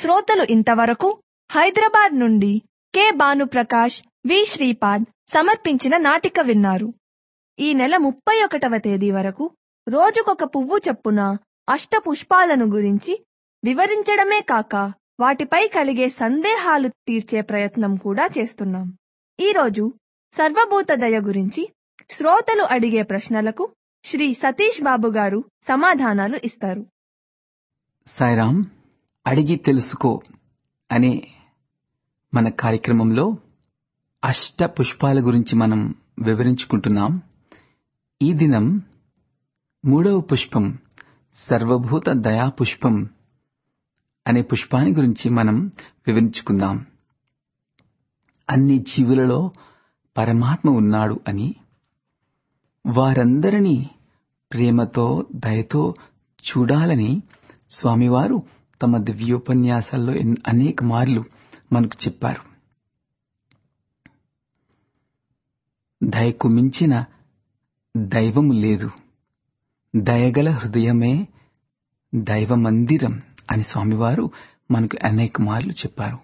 శ్రోతలు ఇంతవరకు హైదరాబాద్ నుండి కె భానుప్రకాష్ వి శ్రీపాద్ సమర్పించిన నాటిక విన్నారు ఈ నెల ముప్పై ఒకటవ తేదీ వరకు రోజుకొక పువ్వు చొప్పున అష్ట పుష్పాలను గురించి వివరించడమే కాక వాటిపై కలిగే సందేహాలు తీర్చే ప్రయత్నం కూడా చేస్తున్నాం ఈరోజు సర్వభూత దయ గురించి శ్రోతలు అడిగే ప్రశ్నలకు శ్రీ సతీష్ బాబు గారు సమాధానాలు ఇస్తారు సాయిరామ్ అడిగి తెలుసుకో అనే మన కార్యక్రమంలో అష్ట పుష్పాల గురించి మనం వివరించుకుంటున్నాం ఈ దినం మూడవ పుష్పం సర్వభూత దయా పుష్పం అనే పుష్పాన్ని గురించి మనం వివరించుకుందాం అన్ని జీవులలో పరమాత్మ ఉన్నాడు అని వారందరినీ ప్రేమతో దయతో చూడాలని స్వామివారు తమ దివ్యోపన్యాసాల్లో అనేక మార్లు మనకు చెప్పారు దయకు మించిన దైవము లేదు దయగల హృదయమే దైవ మందిరం అని స్వామివారు మనకు అనేక మార్లు చెప్పారు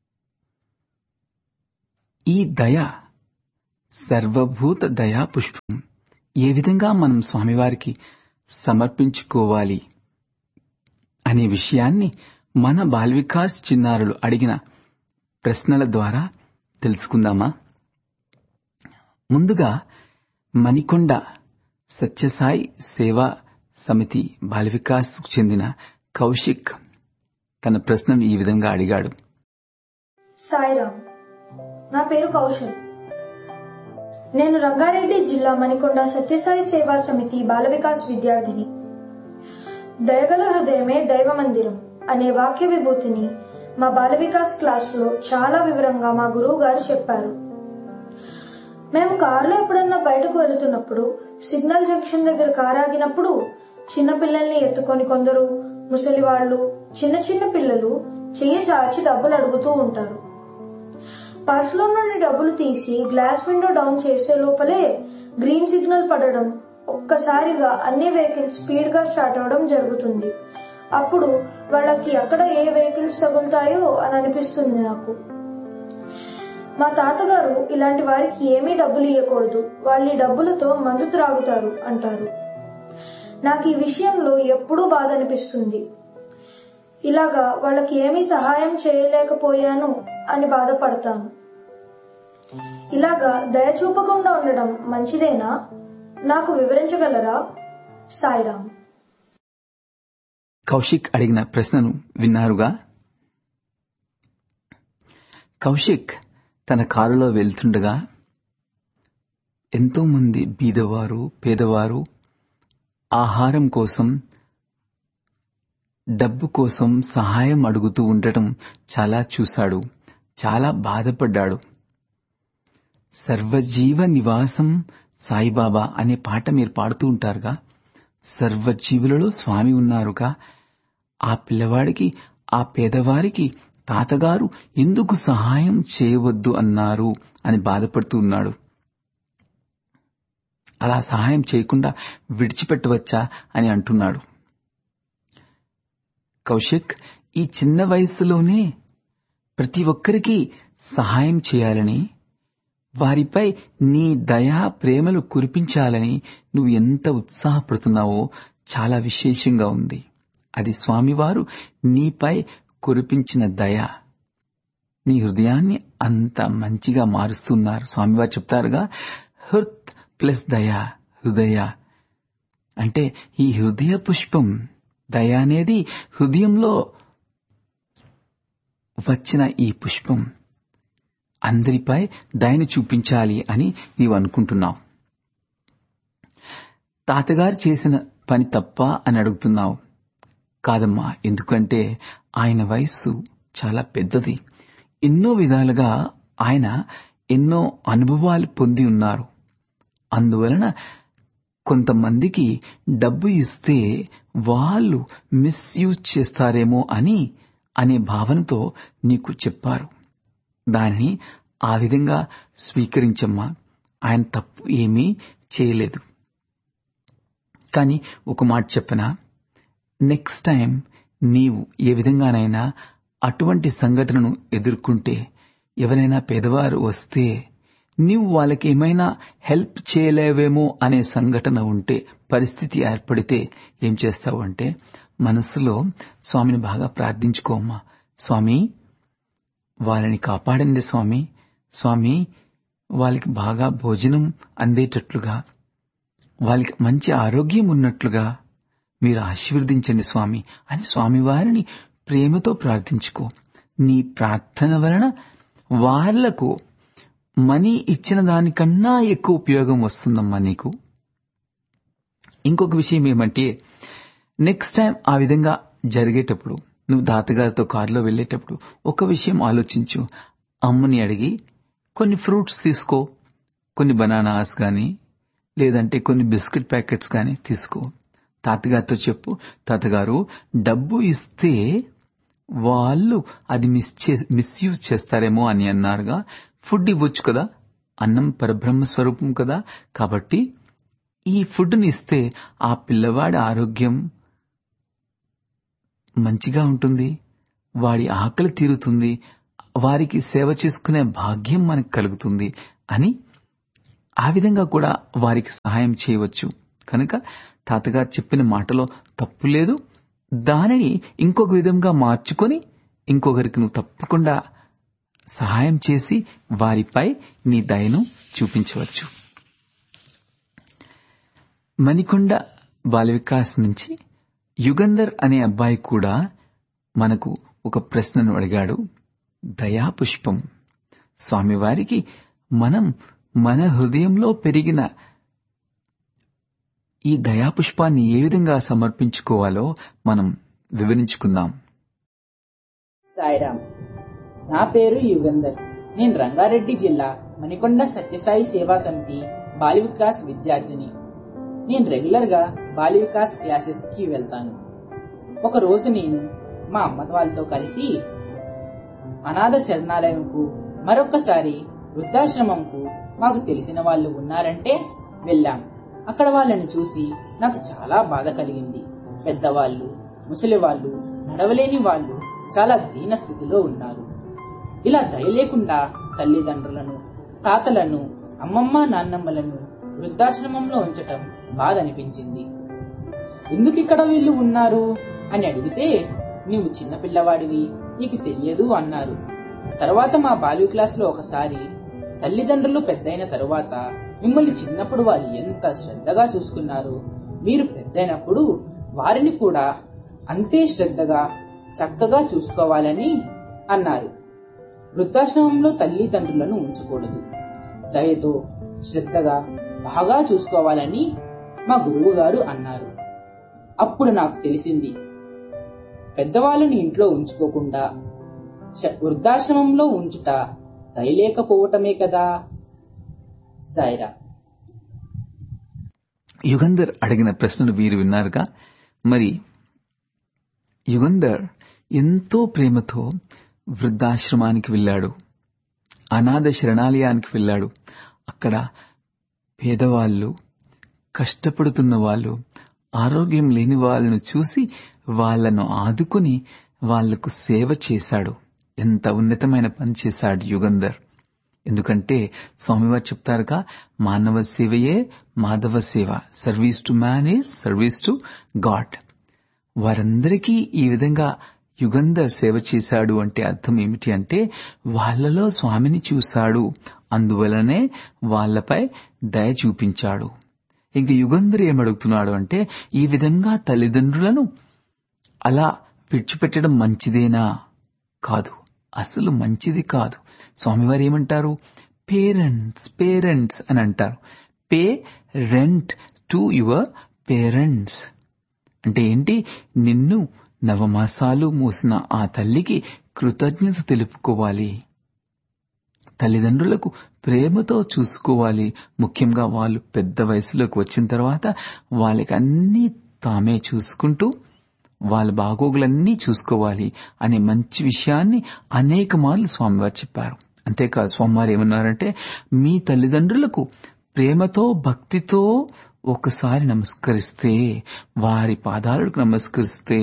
ఈ దయ సర్వభూత దయా పుష్పం ఏ విధంగా మనం స్వామివారికి సమర్పించుకోవాలి అనే విషయాన్ని మన బాల్వికాస్ చిన్నారులు అడిగిన ప్రశ్నల ద్వారా తెలుసుకుందామా ముందుగా మణికొండ సత్యసాయి సేవా సమితి బాలవికాస్ చెందిన కౌశిక్ తన ప్రశ్నను ఈ విధంగా అడిగాడు సాయిరామ్ నా పేరు కౌశల్ నేను రంగారెడ్డి జిల్లా మణికొండ సత్యసాయి సేవా సమితి బాల వికాస్ విద్యార్థిని దయగల హృదయమే దైవ మందిరం అనే వాక్య విభూతిని మా బాల వికాస్ క్లాసులో చాలా వివరంగా మా గురువు గారు చెప్పారు మేము కారులో ఎప్పుడన్నా బయటకు వెళుతున్నప్పుడు సిగ్నల్ జంక్షన్ దగ్గర కారు ఆగినప్పుడు చిన్న పిల్లల్ని ఎత్తుకొని కొందరు ముసలి వాళ్ళు చిన్న చిన్న పిల్లలు చెయ్యి చాచి డబ్బులు అడుగుతూ ఉంటారు పర్సులో నుండి డబ్బులు తీసి గ్లాస్ విండో డౌన్ చేసే లోపలే గ్రీన్ సిగ్నల్ పడడం ఒక్కసారిగా అన్ని వెహికల్స్ స్పీడ్ గా స్టార్ట్ అవడం జరుగుతుంది అప్పుడు వాళ్ళకి ఎక్కడ ఏ వెహికల్స్ తగులుతాయో అని అనిపిస్తుంది నాకు మా తాతగారు ఇలాంటి వారికి ఏమీ డబ్బులు ఇవ్వకూడదు వాళ్ళ డబ్బులతో మందు త్రాగుతారు అంటారు నాకు ఈ విషయంలో ఎప్పుడూ బాధ అనిపిస్తుంది ఇలాగా వాళ్ళకి ఏమీ సహాయం చేయలేకపోయాను అని బాధపడతాను ఇలాగా దయ చూపకుండా ఉండడం మంచిదేనా నాకు వివరించగలరా సాయిరామ్ కౌశిక్ అడిగిన ప్రశ్నను విన్నారుగా కౌశిక్ తన కారులో వెళ్తుండగా ఎంతో మంది బీదవారు పేదవారు ఆహారం కోసం డబ్బు కోసం సహాయం అడుగుతూ ఉండటం చాలా చూశాడు చాలా బాధపడ్డాడు సర్వజీవ నివాసం సాయిబాబా అనే పాట మీరు పాడుతూ ఉంటారుగా సర్వజీవులలో స్వామి ఉన్నారుగా ఆ పిల్లవాడికి ఆ పేదవారికి తాతగారు ఎందుకు సహాయం చేయవద్దు అన్నారు అని బాధపడుతూ ఉన్నాడు అలా సహాయం చేయకుండా విడిచిపెట్టవచ్చా అని అంటున్నాడు కౌశిక్ ఈ చిన్న వయస్సులోనే ప్రతి ఒక్కరికి సహాయం చేయాలని వారిపై నీ దయా ప్రేమలు కురిపించాలని నువ్వు ఎంత ఉత్సాహపడుతున్నావో చాలా విశేషంగా ఉంది అది స్వామివారు నీపై కురిపించిన దయ నీ హృదయాన్ని అంత మంచిగా మారుస్తున్నారు స్వామివారు చెప్తారుగా హృత్ ప్లస్ దయ హృదయ అంటే ఈ హృదయ పుష్పం దయ అనేది హృదయంలో వచ్చిన ఈ పుష్పం అందరిపై దయను చూపించాలి అని నీవు అనుకుంటున్నావు తాతగారు చేసిన పని తప్ప అని అడుగుతున్నావు కాదమ్మా ఎందుకంటే ఆయన వయస్సు చాలా పెద్దది ఎన్నో విధాలుగా ఆయన ఎన్నో అనుభవాలు పొంది ఉన్నారు అందువలన కొంతమందికి డబ్బు ఇస్తే వాళ్ళు మిస్యూజ్ చేస్తారేమో అని అనే భావనతో నీకు చెప్పారు దానిని ఆ విధంగా స్వీకరించమ్మా ఆయన తప్పు ఏమీ చేయలేదు కానీ ఒక మాట చెప్పనా నెక్స్ట్ టైం నీవు ఏ విధంగానైనా అటువంటి సంఘటనను ఎదుర్కొంటే ఎవరైనా పేదవారు వస్తే నీవు వాళ్ళకి ఏమైనా హెల్ప్ చేయలేవేమో అనే సంఘటన ఉంటే పరిస్థితి ఏర్పడితే ఏం చేస్తావు అంటే మనస్సులో స్వామిని బాగా ప్రార్థించుకోమ్మా స్వామి వాళ్ళని కాపాడండి స్వామి స్వామి వాళ్ళకి బాగా భోజనం అందేటట్లుగా వాళ్ళకి మంచి ఆరోగ్యం ఉన్నట్లుగా మీరు ఆశీర్వదించండి స్వామి అని స్వామివారిని ప్రేమతో ప్రార్థించుకో నీ ప్రార్థన వలన వాళ్లకు మనీ ఇచ్చిన దానికన్నా ఎక్కువ ఉపయోగం వస్తుందమ్మా నీకు ఇంకొక విషయం ఏమంటే నెక్స్ట్ టైం ఆ విధంగా జరిగేటప్పుడు నువ్వు తాతగారితో కారులో వెళ్ళేటప్పుడు ఒక విషయం ఆలోచించు అమ్మని అడిగి కొన్ని ఫ్రూట్స్ తీసుకో కొన్ని బనానాస్ కానీ లేదంటే కొన్ని బిస్కెట్ ప్యాకెట్స్ కానీ తీసుకో తాతగారితో చెప్పు తాతగారు డబ్బు ఇస్తే వాళ్ళు అది మిస్ మిస్యూజ్ చేస్తారేమో అని అన్నారుగా ఫుడ్ ఇవ్వచ్చు కదా అన్నం పరబ్రహ్మ స్వరూపం కదా కాబట్టి ఈ ఫుడ్ని ఇస్తే ఆ పిల్లవాడి ఆరోగ్యం మంచిగా ఉంటుంది వాడి ఆకలి తీరుతుంది వారికి సేవ చేసుకునే భాగ్యం మనకు కలుగుతుంది అని ఆ విధంగా కూడా వారికి సహాయం చేయవచ్చు కనుక తాతగారు చెప్పిన మాటలో తప్పు లేదు దానిని ఇంకొక విధంగా మార్చుకొని ఇంకొకరికి నువ్వు తప్పకుండా సహాయం చేసి వారిపై నీ దయను చూపించవచ్చు మణికొండ బాల వికాస్ నుంచి యుగంధర్ అనే అబ్బాయి కూడా మనకు ఒక ప్రశ్నను అడిగాడు దయాపుష్పం స్వామివారికి మనం మన హృదయంలో పెరిగిన ఈ దయాపుష్పాన్ని ఏ విధంగా సమర్పించుకోవాలో మనం వివరించుకుందాం సాయిరామ్ నా పేరు యుగంధర్ నేను రంగారెడ్డి జిల్లా మణికొండ సత్యసాయి సేవా సమితి బాలి వికాస్ విద్యార్థిని నేను రెగ్యులర్ గా బాలి వికాస్ క్లాసెస్ కి వెళ్తాను ఒక రోజు నేను మా అమ్మ వాళ్ళతో కలిసి అనాథ శరణాలయంకు మరొకసారి వృద్ధాశ్రమంకు మాకు తెలిసిన వాళ్ళు ఉన్నారంటే వెళ్ళాం అక్కడ వాళ్ళని చూసి నాకు చాలా బాధ కలిగింది పెద్దవాళ్ళు ముసలి వాళ్ళు నడవలేని వాళ్ళు చాలా దీన స్థితిలో ఉన్నారు ఇలా దయ లేకుండా తల్లిదండ్రులను తాతలను అమ్మమ్మ నాన్నమ్మలను వృద్ధాశ్రమంలో ఉంచటం బాధ అనిపించింది ఎందుకు ఇక్కడ వీళ్ళు ఉన్నారు అని అడిగితే నీవు చిన్న పిల్లవాడివి నీకు తెలియదు అన్నారు తర్వాత మా బాల్య క్లాస్ లో ఒకసారి తల్లిదండ్రులు పెద్దయిన తరువాత మిమ్మల్ని చిన్నప్పుడు వాళ్ళు ఎంత శ్రద్ధగా చూసుకున్నారు మీరు పెద్దయినప్పుడు వారిని కూడా అంతే శ్రద్ధగా చక్కగా చూసుకోవాలని అన్నారు వృద్ధాశ్రమంలో తల్లిదండ్రులను ఉంచకూడదు దయతో శ్రద్ధగా బాగా చూసుకోవాలని మా గురువు గారు అన్నారు అప్పుడు నాకు తెలిసింది పెద్దవాళ్ళని ఇంట్లో ఉంచుకోకుండా శ- వృద్ధాశ్రమంలో ఉంచుట దయలేకపోవటమే కదా సాయిరా యుగంధర్ అడిగిన ప్రశ్నలు వీరు విన్నారుగా మరి యుగంధర్ ఎంతో ప్రేమతో వృద్ధాశ్రమానికి వెళ్ళాడు అనాథ శరణాలయానికి వెళ్ళాడు అక్కడ పేదవాళ్ళు కష్టపడుతున్న వాళ్ళు ఆరోగ్యం లేని వాళ్ళను చూసి వాళ్ళను ఆదుకుని వాళ్లకు సేవ చేశాడు ఎంత ఉన్నతమైన పని చేశాడు యుగంధర్ ఎందుకంటే స్వామివారు చెప్తారుగా మానవ సేవయే మాధవ సేవ service to man is service to God వారందరికీ ఈ విధంగా యుగంధర్ సేవ చేశాడు అంటే అర్థం ఏమిటి అంటే వాళ్ళలో స్వామిని చూశాడు అందువలనే వాళ్ళపై దయ చూపించాడు ఇంక యుగంధర్ ఏమడుగుతున్నాడు అంటే ఈ విధంగా తల్లిదండ్రులను అలా విడిచిపెట్టడం మంచిదేనా కాదు అసలు మంచిది కాదు స్వామివారు ఏమంటారు పేరెంట్స్ పేరెంట్స్ అని అంటారు pay rent to your parents అంటే ఏంటి నిన్ను నవమాసాలు మూసిన ఆ తల్లికి కృతజ్ఞత తెలుపుకోవాలి తల్లిదండ్రులకు ప్రేమతో చూసుకోవాలి ముఖ్యంగా వాళ్ళు పెద్ద వయసులోకి వచ్చిన తర్వాత వాళ్ళకి అన్నీ తామే చూసుకుంటూ వాళ్ళ బాగోగులన్నీ చూసుకోవాలి అనే మంచి విషయాన్ని అనేక మార్లు స్వామివారు చెప్పారు అంతేకాదు స్వామివారు ఏమన్నారంటే మీ తల్లిదండ్రులకు ప్రేమతో భక్తితో ఒకసారి నమస్కరిస్తే వారి పాదాలకు నమస్కరిస్తే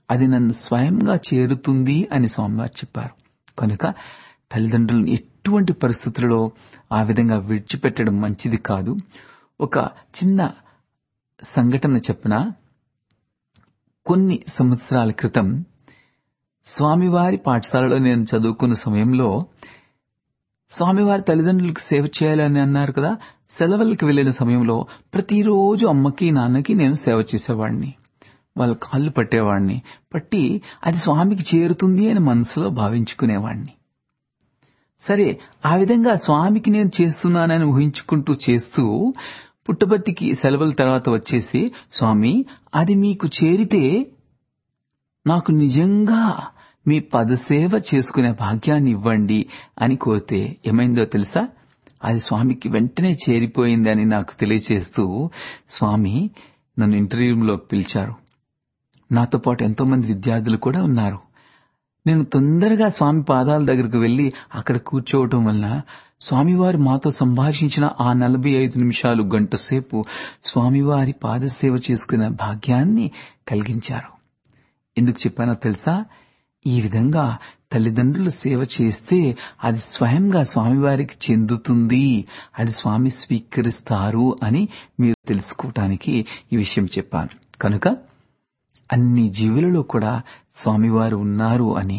అది నన్ను స్వయంగా చేరుతుంది అని స్వామివారు చెప్పారు కనుక తల్లిదండ్రులను ఎటువంటి పరిస్థితులలో ఆ విధంగా విడిచిపెట్టడం మంచిది కాదు ఒక చిన్న సంఘటన చెప్పిన కొన్ని సంవత్సరాల క్రితం స్వామివారి పాఠశాలలో నేను చదువుకున్న సమయంలో స్వామివారి తల్లిదండ్రులకు సేవ చేయాలని అన్నారు కదా సెలవులకు వెళ్ళిన సమయంలో ప్రతిరోజు అమ్మకి నాన్నకి నేను సేవ చేసేవాడిని వాళ్ళ కాళ్ళు పట్టేవాడిని పట్టి అది స్వామికి చేరుతుంది అని మనసులో భావించుకునేవాడిని సరే ఆ విధంగా స్వామికి నేను చేస్తున్నానని ఊహించుకుంటూ చేస్తూ పుట్టబర్తికి సెలవుల తర్వాత వచ్చేసి స్వామి అది మీకు చేరితే నాకు నిజంగా మీ పదసేవ చేసుకునే భాగ్యాన్ని ఇవ్వండి అని కోరితే ఏమైందో తెలుసా అది స్వామికి వెంటనే చేరిపోయిందని నాకు తెలియచేస్తూ స్వామి నన్ను ఇంటర్వ్యూలో పిలిచారు నాతో పాటు ఎంతో మంది విద్యార్థులు కూడా ఉన్నారు నేను తొందరగా స్వామి పాదాల దగ్గరకు వెళ్లి అక్కడ కూర్చోవటం వలన స్వామివారు మాతో సంభాషించిన ఆ నలభై ఐదు నిమిషాలు గంట సేపు స్వామివారి పాదసేవ చేసుకునే భాగ్యాన్ని కలిగించారు ఎందుకు చెప్పానో తెలుసా ఈ విధంగా తల్లిదండ్రులు సేవ చేస్తే అది స్వయంగా స్వామివారికి చెందుతుంది అది స్వామి స్వీకరిస్తారు అని మీరు తెలుసుకోవటానికి ఈ విషయం చెప్పాను కనుక అన్ని జీవులలో కూడా స్వామివారు ఉన్నారు అని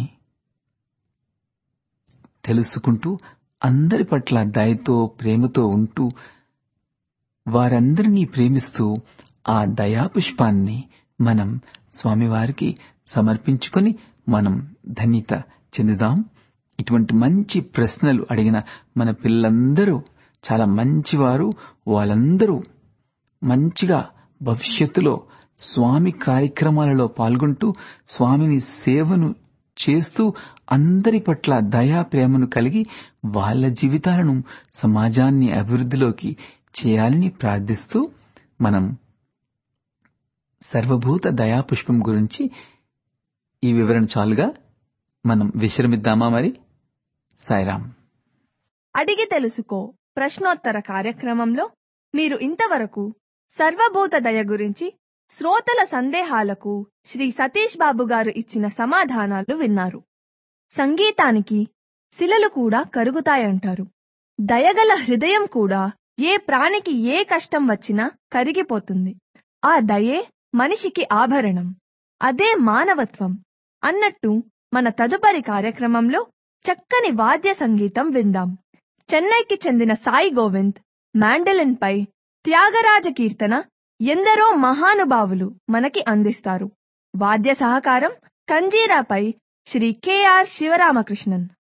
తెలుసుకుంటూ అందరి పట్ల దయతో ప్రేమతో ఉంటూ వారందరినీ ప్రేమిస్తూ ఆ దయాపుష్పాన్ని మనం స్వామివారికి సమర్పించుకొని మనం ధన్యత చెందుదాం ఇటువంటి మంచి ప్రశ్నలు అడిగిన మన పిల్లలందరూ చాలా మంచివారు వాళ్ళందరూ మంచిగా భవిష్యత్తులో స్వామి కార్యక్రమాలలో పాల్గొంటూ స్వామిని సేవను చేస్తూ అందరి పట్ల దయా ప్రేమను కలిగి వాళ్ళ జీవితాలను సమాజాన్ని అభివృద్ధిలోకి చేయాలని ప్రార్థిస్తూ మనం సర్వభూత దయాపుష్పం గురించి ఈ వివరణ చాలుగా మనం విశ్రమిద్దామా మరి సాయిరాం అడిగి తెలుసుకో ప్రశ్నోత్తర కార్యక్రమంలో మీరు ఇంతవరకు సర్వభూత దయ గురించి శ్రోతల సందేహాలకు శ్రీ సతీష్ బాబు గారు ఇచ్చిన సమాధానాలు విన్నారు సంగీతానికి శిలలు కూడా కరుగుతాయంటారు దయగల హృదయం కూడా ఏ ప్రాణికి ఏ కష్టం వచ్చినా కరిగిపోతుంది ఆ దయే మనిషికి ఆభరణం అదే మానవత్వం అన్నట్టు మన తదుపరి కార్యక్రమంలో చక్కని వాద్య సంగీతం విందాం చెన్నైకి చెందిన సాయి గోవింద్ మ్యాండలిన్ పై త్యాగరాజ కీర్తన ఎందరో మహానుభావులు మనకి అందిస్తారు వాద్య సహకారం కంజీరాపై శ్రీ కెఆర్ శివరామకృష్ణన్